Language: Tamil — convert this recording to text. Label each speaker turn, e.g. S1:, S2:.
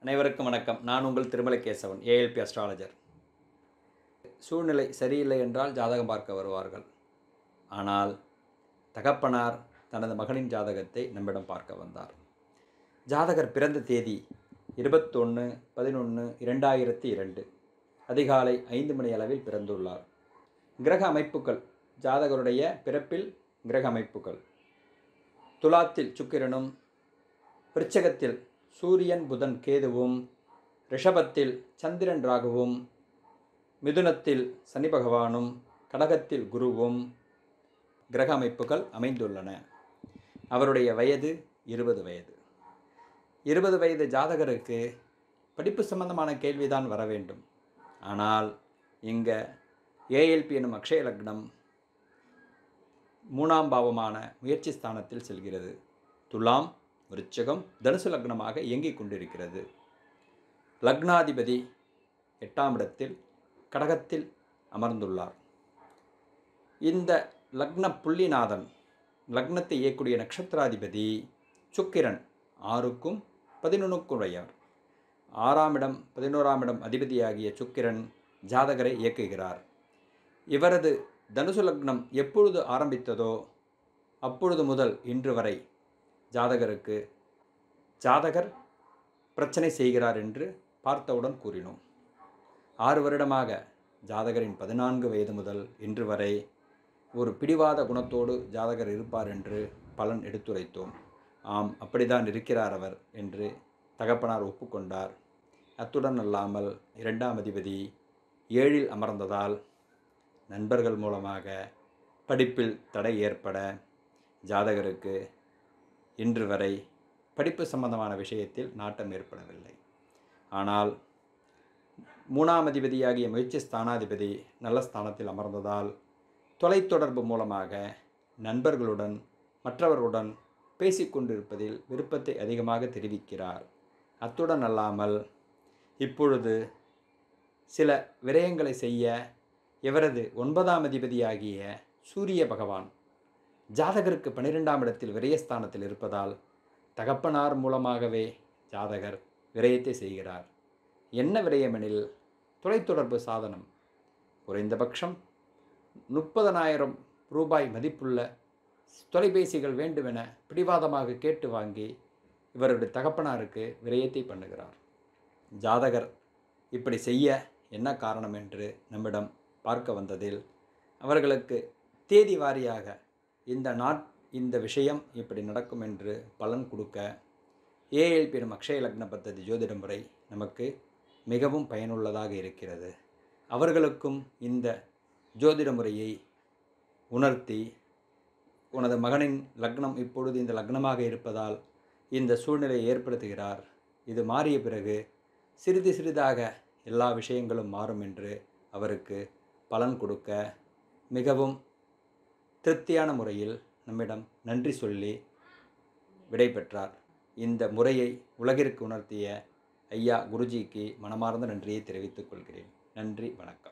S1: அனைவருக்கும் வணக்கம் நான் உங்கள் திருமலை கேசவன் ஏஎல்பி அஸ்ட்ராலஜர் சூழ்நிலை சரியில்லை என்றால் ஜாதகம் பார்க்க வருவார்கள் ஆனால் தகப்பனார் தனது மகனின் ஜாதகத்தை நம்மிடம் பார்க்க வந்தார் ஜாதகர் பிறந்த தேதி இருபத்தொன்று பதினொன்று இரண்டாயிரத்தி இரண்டு அதிகாலை ஐந்து மணி அளவில் பிறந்துள்ளார் கிரக அமைப்புகள் ஜாதகருடைய பிறப்பில் கிரக அமைப்புகள் துலாத்தில் சுக்கிரனும் விருச்சகத்தில் சூரியன் புதன் கேதுவும் ரிஷபத்தில் சந்திரன் ராகுவும் மிதுனத்தில் சனி பகவானும் கடகத்தில் குருவும் கிரக அமைப்புகள் அமைந்துள்ளன அவருடைய வயது இருபது வயது இருபது வயது ஜாதகருக்கு படிப்பு சம்பந்தமான கேள்விதான் வர வேண்டும் ஆனால் இங்கே ஏஎல்பி எனும் அக்ஷய லக்னம் மூணாம் பாவமான முயற்சி ஸ்தானத்தில் செல்கிறது துலாம் விருச்சகம் தனுசு லக்னமாக இயங்கிக் கொண்டிருக்கிறது லக்னாதிபதி எட்டாம் இடத்தில் கடகத்தில் அமர்ந்துள்ளார் இந்த லக்ன புள்ளிநாதன் லக்னத்தை இயக்கூடிய நட்சத்திராதிபதி சுக்கிரன் ஆறுக்கும் பதினொன்றுக்கும் உடையவர் ஆறாம் இடம் பதினோராம் இடம் அதிபதியாகிய சுக்கிரன் ஜாதகரை இயக்குகிறார் இவரது தனுசு லக்னம் எப்பொழுது ஆரம்பித்ததோ அப்பொழுது முதல் இன்று வரை ஜாதகருக்கு ஜாதகர் பிரச்சனை செய்கிறார் என்று பார்த்தவுடன் கூறினோம் ஆறு வருடமாக ஜாதகரின் பதினான்கு வயது முதல் இன்று வரை ஒரு பிடிவாத குணத்தோடு ஜாதகர் இருப்பார் என்று பலன் எடுத்துரைத்தோம் ஆம் அப்படிதான் இருக்கிறார் அவர் என்று தகப்பனார் ஒப்புக்கொண்டார் அத்துடன் அல்லாமல் இரண்டாம் அதிபதி ஏழில் அமர்ந்ததால் நண்பர்கள் மூலமாக படிப்பில் தடை ஏற்பட ஜாதகருக்கு இன்று வரை படிப்பு சம்பந்தமான விஷயத்தில் நாட்டம் ஏற்படவில்லை ஆனால் மூணாம் அதிபதியாகிய முயற்சி ஸ்தானாதிபதி நல்ல ஸ்தானத்தில் அமர்ந்ததால் தொலைத்தொடர்பு மூலமாக நண்பர்களுடன் மற்றவர்களுடன் பேசிக்கொண்டிருப்பதில் விருப்பத்தை அதிகமாக தெரிவிக்கிறார் அத்துடன் அல்லாமல் இப்பொழுது சில விரயங்களை செய்ய இவரது ஒன்பதாம் அதிபதியாகிய சூரிய பகவான் ஜாதகருக்கு பன்னிரெண்டாம் இடத்தில் விரயஸ்தானத்தில் இருப்பதால் தகப்பனார் மூலமாகவே ஜாதகர் விரயத்தை செய்கிறார் என்ன விரயமெனில் தொலைத்தொடர்பு சாதனம் குறைந்தபட்சம் முப்பதனாயிரம் ரூபாய் மதிப்புள்ள தொலைபேசிகள் வேண்டுமென பிடிவாதமாக கேட்டு வாங்கி இவருடைய தகப்பனாருக்கு விரயத்தை பண்ணுகிறார் ஜாதகர் இப்படி செய்ய என்ன காரணம் என்று நம்மிடம் பார்க்க வந்ததில் அவர்களுக்கு தேதி வாரியாக இந்த நாட் இந்த விஷயம் இப்படி நடக்கும் என்று பலன் கொடுக்க ஏஎல் பெரும் அக்ஷய லக்ன பத்ததி ஜோதிட முறை நமக்கு மிகவும் பயனுள்ளதாக இருக்கிறது அவர்களுக்கும் இந்த ஜோதிட முறையை உணர்த்தி உனது மகனின் லக்னம் இப்பொழுது இந்த லக்னமாக இருப்பதால் இந்த சூழ்நிலையை ஏற்படுத்துகிறார் இது மாறிய பிறகு சிறிது சிறிதாக எல்லா விஷயங்களும் மாறும் என்று அவருக்கு பலன் கொடுக்க மிகவும் திருப்தியான முறையில் நம்மிடம் நன்றி சொல்லி விடை பெற்றார் இந்த முறையை உலகிற்கு உணர்த்திய ஐயா குருஜிக்கு மனமார்ந்த நன்றியை தெரிவித்துக் கொள்கிறேன் நன்றி வணக்கம்